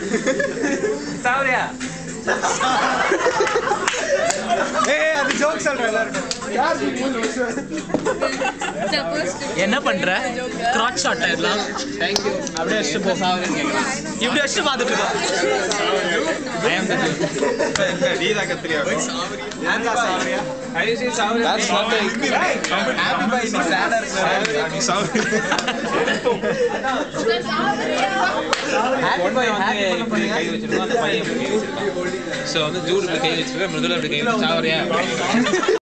சாவரியா ஏய் அது ஜோக் சொல்றேன் எல்லாரும் என்ன பண்ற கிராச் ஷாட் இதெல்லாம் தேங்க்யூ அப்படியே வச்சுட்டு போ சாவரேன்னு கேட்குறேன் இப்படி வச்சுட்டு பார்த்துட்டு இருக்கோம் I am the dude. நீ தான் கத்திரியா Have you seen Saawariya? That's not Happy boy, நீ sad ஆ இருக்க. Happy boy வந்து இப்படி கை வச்சிருக்கோம் அந்த பையன் இப்படி கை வச்சிருக்கான் ஸோ வந்து ஜூடு இப்படி கை வச்சிருக்கேன் மிருதுல இப்படி கை வச்சு சாவரியா